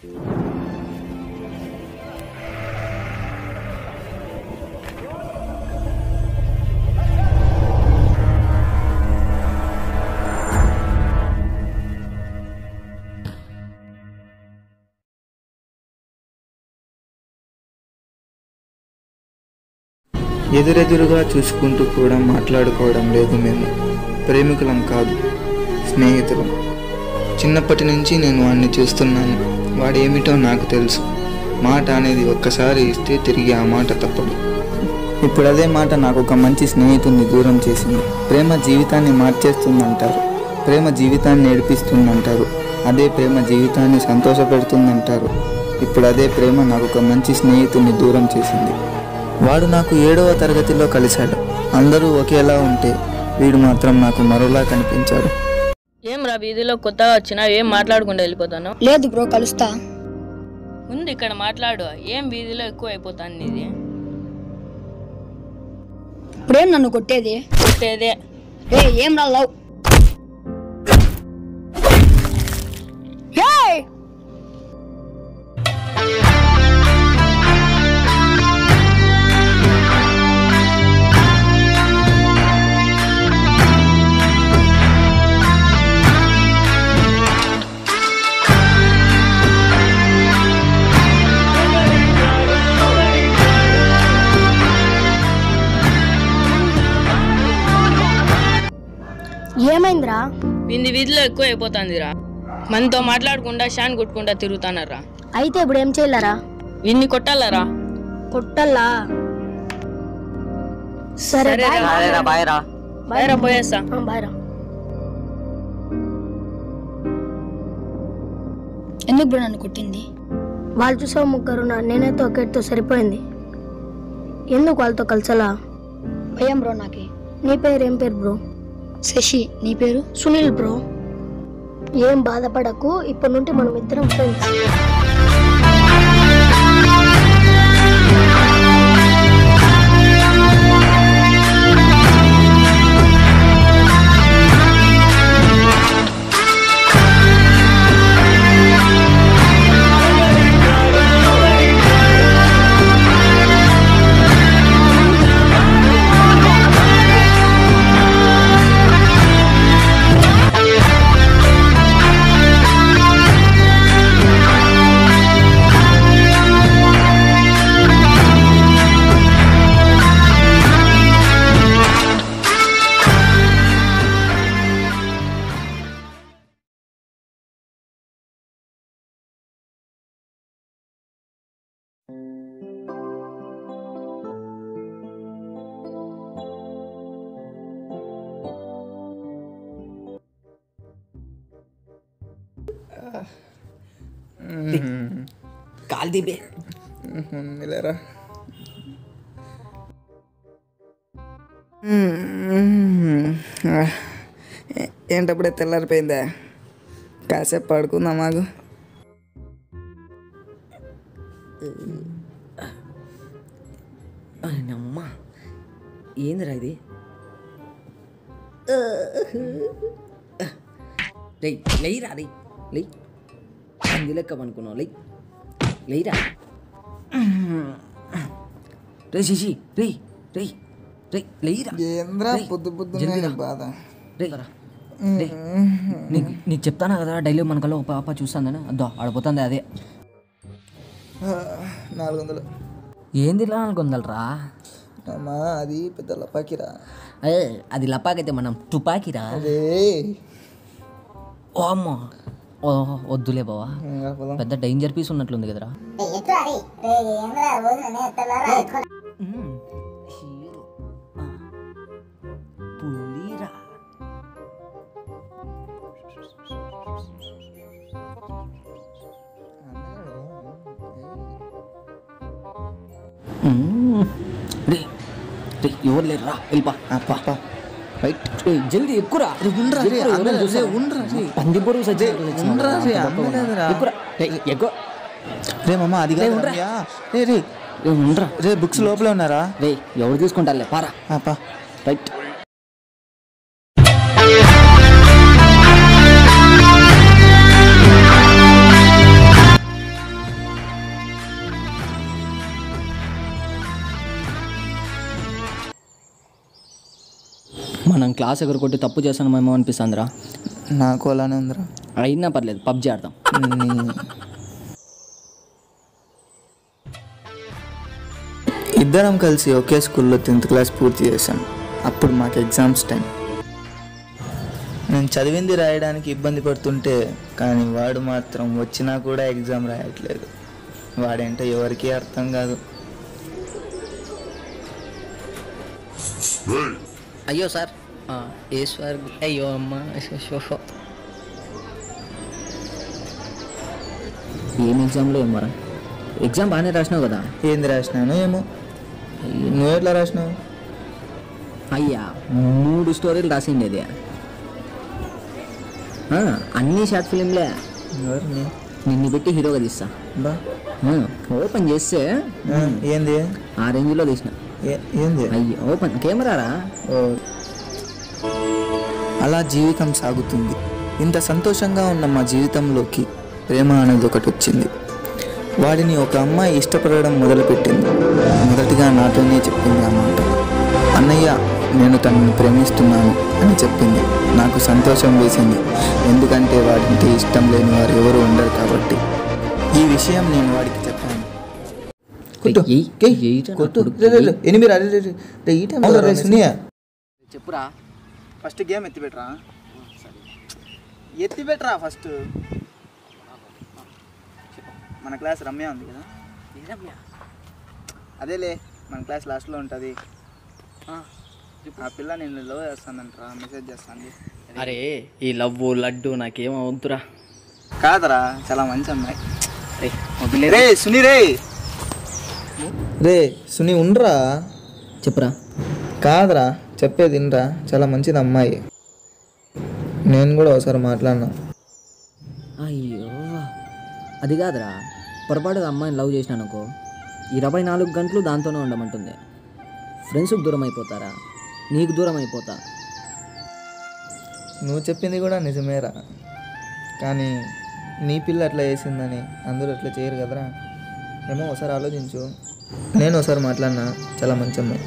ఎదురెదురుగా చూసుకుంటూ కూడా మాట్లాడుకోవడం లేదు మేము ప్రేమికులం కాదు స్నేహితులం చిన్నప్పటి నుంచి నేను వాడిని చూస్తున్నాను వాడేమిటో నాకు తెలుసు మాట అనేది ఒక్కసారి ఇస్తే తిరిగి ఆ మాట తప్పదు ఇప్పుడు అదే మాట నాకు ఒక మంచి స్నేహితుడిని దూరం చేసింది ప్రేమ జీవితాన్ని మార్చేస్తుందంటారు ప్రేమ జీవితాన్ని ఏడిపిస్తుందంటారు అదే ప్రేమ జీవితాన్ని సంతోషపెడుతుందంటారు ఇప్పుడు అదే ప్రేమ నాకు ఒక మంచి స్నేహితుడిని దూరం చేసింది వాడు నాకు ఏడవ తరగతిలో కలిశాడు అందరూ ఒకేలా ఉంటే వీడు మాత్రం నాకు మరోలా కనిపించాడు ఏం రా వీధిలో కొత్తగా వచ్చినా ఏం మాట్లాడకుండా వెళ్ళిపోతాను లేదు బ్రో కలుస్తా ముందు ఇక్కడ మాట్లాడు ఏం వీధిలో ఎక్కువ అయిపోతాను ఇది ఇప్పుడేం నన్ను కొట్టేది కొట్టేదే రే ఏం రా లవ్ ఏయ్! ఏమైందిరా వీంది వీధిలో ఎక్కువ అయిపోతుందిరా మనతో మాట్లాడకుండా షాన్ కొట్టుకుంటా తిరుగుతానరా అయితే ఇప్పుడు ఏం చేయలేరా వీన్ని కొట్టాలరా కొట్టల్లా సరే బాయ్ బయరా పోయేస్తా ఆ, బాయ్ రా ఎందుకు బ్రో నన్ను కొట్టింది వాళ్ళు చూసే ముగ్గురు నేనైతే ఒకటితో సరిపోయింది ఎందుకు వాళ్ళతో కలిసలా భయం బ్రో నాకి నీ పేరు ఏం పేరు బ్రో శశి నీ పేరు సునీల్ బ్రో ఏం బాధపడకు ఇప్పటి నుండి మనం ఇద్దరం ఫ్రెండ్స్ కాల్ దిబే లేరా ఏంటప్పుడే తెల్లారిపోయిందా కాసేపు పడుకుందాం మాకు అమ్మ ఏందిరా ఇది లై లేయిరా రే లై అంది లెక్క అనుకున్నావు లై లేయిరా రే శశి రే రే రే లేయిరా ఏంద్రా పొద్దు పొద్దున్న బాధ రే రే నీకు నీకు చెప్తాను కదా డైలీ మనకల్లో ఒక పాప చూస్తుందని అద్దో ఆడిపోతుంది అదే నాలుగు వందలు ఏంది ఇలా అనుకుందలరా అమ్మా అది పెద్ద లపాకిరా ఏ అది లపాకైతే మనం తుపాకిరా అదే ఓ అమ్మ ఓ వద్దులే బావా పెద్ద డేంజర్ పీస్ ఉన్నట్లుంది కదరా మ్మ్. హీరో. ఆ. పులిరా మ్మ్. రే రే ఎవరు లేరురా వెళ్ళిపా పాప రైట్ ఏయ్, జల్దీ ఎక్కురా పంది పొరుగు సజ్జ ఎక్కురా ఏయ్, ఎక్కువ రే మమ్మ అది కాదు ఉండరా. రమ్య. రే రే ఏయ్, ఉండరా రే బుక్స్ లోపలే ఉన్నారా రే ఎవరు తీసుకుంటారులే పారా ఆపా రైట్ మనం క్లాస్ ఎగరకొట్టి తప్పు చేస్తామేమో అనిపిస్తుందిరా నాకు అలానే ఉందిరా అయినా పర్లేదు పబ్జి ఆడదాం నీ- ఇద్దరం కలిసి ఒకే స్కూల్లో టెన్త్ క్లాస్ పూర్తి చేశాం అప్పుడు మాకు ఎగ్జామ్స్ టైం నేను చదివింది రాయడానికి ఇబ్బంది పడుతుంటే కానీ వాడు మాత్రం వచ్చినా కూడా ఎగ్జామ్ రాయట్లేదు వాడేంటో ఎవరికీ అర్థం కాదు అయ్యో సార్ ఈశ్వర్ అయ్యో అమ్మ ఏం ఎగ్జామ్లో ఏమరా ఎగ్జామ్ బాగానే రాసినావు కదా ఏంది రాసినాను ఏమో నువ్వు ఎట్లా రాసినావు అయ్యా మూడు స్టోరీలు రాసిండేది ఆ, అన్ని షార్ట్ ఫిలింలే ఎవరిని నిన్ను పెట్టి హీరోగా తీస్తా బా ఆ, ఓపెన్ చేస్తే ఆ, ఏంది ఆ రేంజ్లో తీసిన ఏ- ఏంది అయ్యో ఓపెన్ కెమెరారా ఓ. అలా జీవితం సాగుతుంది ఇంత సంతోషంగా ఉన్న మా జీవితంలోకి ప్రేమ అనేది ఒకటి వచ్చింది వాడిని ఒక అమ్మాయి ఇష్టపడడం మొదలుపెట్టింది మొదటిగా నాతోనే చెప్పింది ఆ మాట అన్నయ్య నేను తనని ప్రేమిస్తున్నాను అని చెప్పింది నాకు సంతోషం వేసింది ఎందుకంటే వాడింటే ఇష్టం లేని వారు ఎవరు ఉండరు కాబట్టి ఈ విషయం నేను వాడికి చెప్పాను కొట్టు. ఎయ్, ఎయ్, ఎయ్యిరా నా కొట్టు. కొడుకు, రే, రే, రే. ఎయ్. ఎనిమిది రా, రే, రే, రే. రే, ఈ టైంలో రా, సునీయ. చెప్పురా ఫస్ట్ గేమ్ ఎత్తి పెట్టరా ఎత్తి పెట్టరా ఫస్ట్ మన క్లాస్ రమ్య ఉంది కదా అదేలే మన క్లాస్ లాస్ట్లో ఉంటుంది ఆ పిల్ల నేను లవ్ చేస్తానంటరా మెసేజ్ చేస్తాను అరే ఈ లవ్వు లడ్డు నాకేం వద్దురా కాదరా చాలా మంచి అమ్మాయి రే సునీ రే రే సునీ ఉండరా చెప్పురా కాదురా చెప్పేది వినరా చాలా మంచిది అమ్మాయి నేను కూడా ఒకసారి మాట్లాడినా అయ్యో అది కాదురా పొరపాటుగా అమ్మాయిని లవ్ చేసినాను అనుకో ఇరవై నాలుగు గంటలు దాంతోనే ఉండమంటుంది ఫ్రెండ్స్కి దూరం అయిపోతారా నీకు దూరం అయిపోతా నువ్వు చెప్పింది కూడా నిజమేరా కానీ నీ పిల్ల అట్లా చేసిందని అందరూ అట్లా చేయరు కదరా ఏమో ఒకసారి ఆలోచించు నేను ఒకసారి మాట్లాడినా చాలా మంచి అమ్మాయి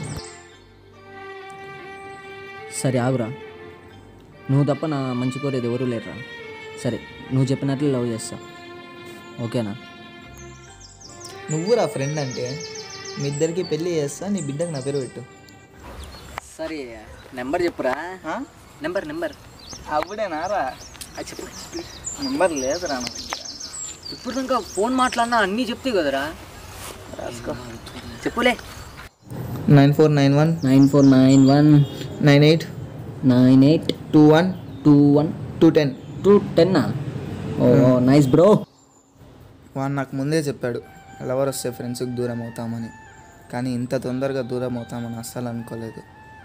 సరే ఆగురా నువ్వు తప్ప నా మంచి కోరేది ఎవరూ లేరురా సరే నువ్వు చెప్పినట్లు లవ్ చేస్తా ఓకేనా నువ్వు రా ఫ్రెండ్ అంటే మీ ఇద్దరికి పెళ్ళి చేస్తా నీ బిడ్డకి నా పేరు పెట్టు సరే నెంబర్ చెప్పురా నెంబర్ నెంబర్ అప్పుడేనా రా చెప్పు నెంబర్ లేదురా నా దగ్గర ఇప్పుడు ఇంకా ఫోన్ మాట్లాడినా అన్నీ చెప్తే కదరా రాసుకో చెప్పులే nine four nine one nine four nine one nine eight nine eight two one two one two ten two టెన్నా ఓ నైస్ బ్రో వాడు నాకు ముందే చెప్పాడు లవర్ వస్తే ఫ్రెండ్స్కి దూరం అవుతామని కానీ ఇంత తొందరగా దూరం అవుతామని అస్సలు అనుకోలేదు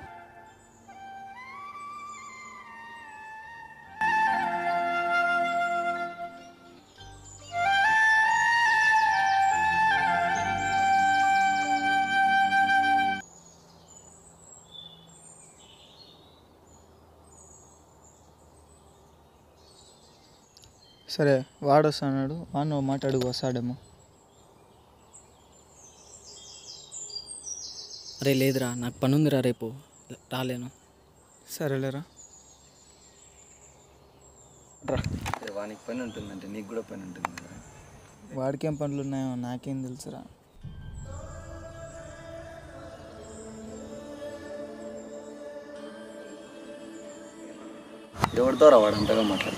సరే వాడు వస్తాడు వాడు నువ్వు మాట్లాడుకు వస్తాడేమో అరే లేదురా నాకు పని ఉందిరా రేపు రాలేను సరేలేరా వానికి పని ఉంటుందంటే నీకు కూడా పని ఉంటుంది కదా వాడికేం పనులు ఉన్నాయో నాకేం తెలుసురా ఎవరితో రా వాడు అంతగా మాట్లాడు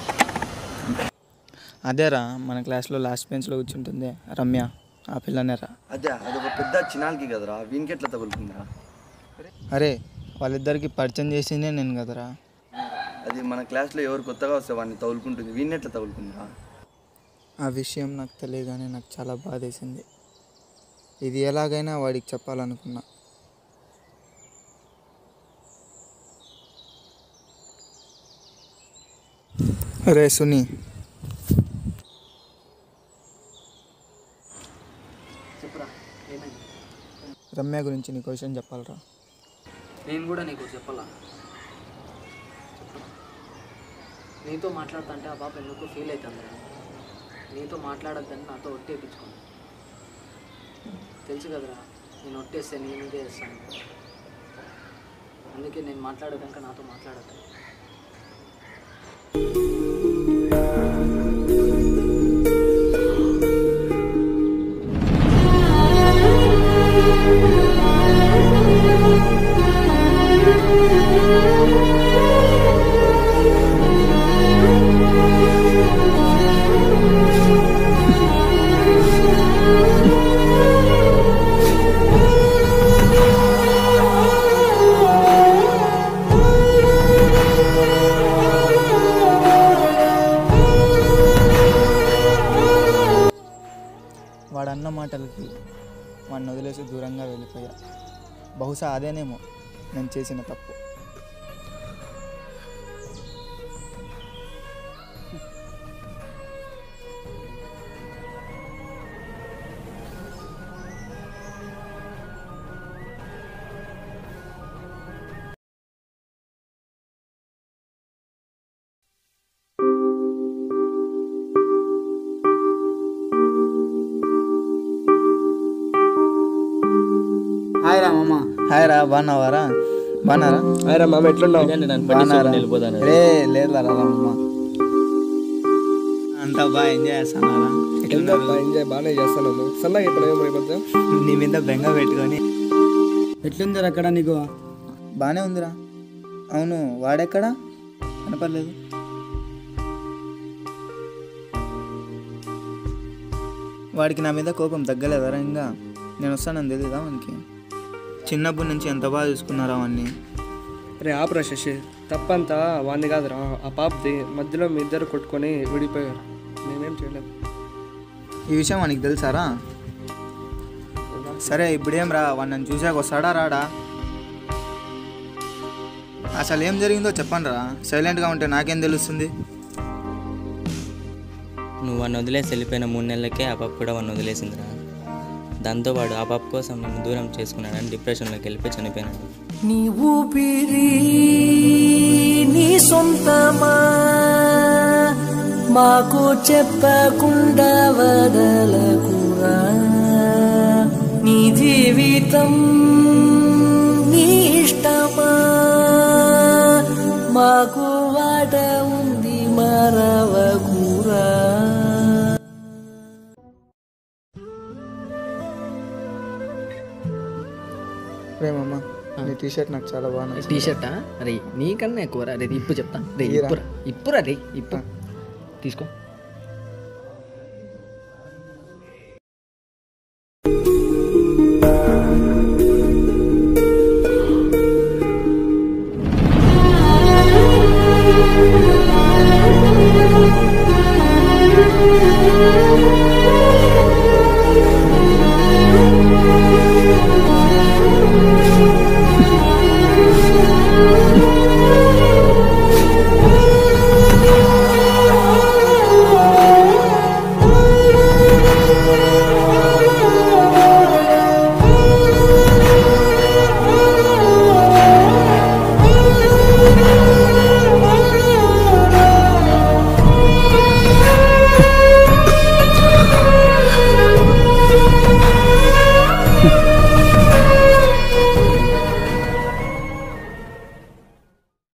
అదేరా మన క్లాస్లో లాస్ట్ బెంచ్లో కూర్చుంటుంది రమ్య ఆ పిల్లనేరా అదే అదొక పెద్ద చినాలకి కదరా వీనికి ఎట్లా తగులుతుందిరా అరే వాళ్ళిద్దరికి పరిచయం చేసిందే నేను కదరా అది మన క్లాస్లో ఎవరు కొత్తగా వస్తే వాడిని తగులుకుంటుంది వీడిని ఎట్లా తగులుకుందిరా ఆ విషయం నాకు తెలియగానే నాకు చాలా బాధేసింది ఇది ఎలాగైనా వాడికి చెప్పాలనుకున్నా రే సునీ రమ్య గురించి నీ క్వశ్చన్ చెప్పాలరా నేను కూడా నీకు చెప్పాలా నీతో మాట్లాడుతుంటే ఆ పాప ఎందుకు ఫీల్ అవుతుంది నీతో మాట్లాడద్దని నాతో ఒట్టేపించుకోండి తెలుసు కదరా నేను ఒట్టేస్తే నీ మీదే వేస్తాను అందుకే నేను మాట్లాడక నాతో మాట్లాడక వాడు అన్న మాటలకి వాడిని వదిలేసి దూరంగా వెళ్ళిపోయా బహుశా అదేనేమో నేను చేసిన తప్పు హాయ్ రా మామ హాయ్ రా బాగున్నావారా బాగున్నారా హాయ్ రా మామ ఎట్లున్నావు బాగున్నారా రే లేదురా రామమ్మ అంతా బాగా ఎంజాయ్ చేస్తున్నారా ఏందబ్బా ఎంజాయ్ బాగానే చేస్తున్నాము సన్నగా ఇప్పుడు ఏమో రేపు నీ మీద బెంగ పెట్టుకొని ఎట్లుంది అక్కడ నీకు బాగానే ఉందిరా అవును వాడెక్కడా కనపడలేదు వాడికి నా మీద కోపం తగ్గలేదరా ఇంకా నేను వస్తానని తెలియదా వానికి చిన్నప్పటి నుంచి ఎంత బాగా చూసుకున్నారా వాడిని రే ఆపురా శశి తప్పంతా వాంది కాదురా ఆ పాపది మధ్యలో మీ ఇద్దరు కొట్టుకొని విడిపోయారు నేనేం చేయలేదు ఈ విషయం వానికి తెలుసారా సరే ఇప్పుడేం రా వాడు నన్ను చూసాక వస్తాడా రాడా అసలు ఏం జరిగిందో చెప్పండి రా సైలెంట్గా ఉంటే నాకేం తెలుస్తుంది నువ్వు వాడిని వదిలేసి వెళ్ళిపోయిన మూడు నెలలకే ఆ పాప కూడా వాడిని వదిలేసిందిరా దాంతో వాడు ఆ పాప కోసం నిన్ను దూరం చేసుకున్నాడని డిప్రెషన్లోకి వెళ్ళిపోయి చనిపోయినాడు నీ ఊపిరి నీ సొంతమా మాకు చెప్పకుండా వదలకురా నీ జీవితం నీ ఇష్టమా మాకు వాట ఉంది మరవకురా ప్రేమమ్మ నీ టీ షర్ట్ నాకు చాలా బాగా నచ్చింది టీ షర్టా అరే నీకన్నా ఎక్కువ రా రే ఇప్పు చెప్తా రే ఈరా. ఇప్పురా ఇప్పురా రే ఇప్పు తీసుకో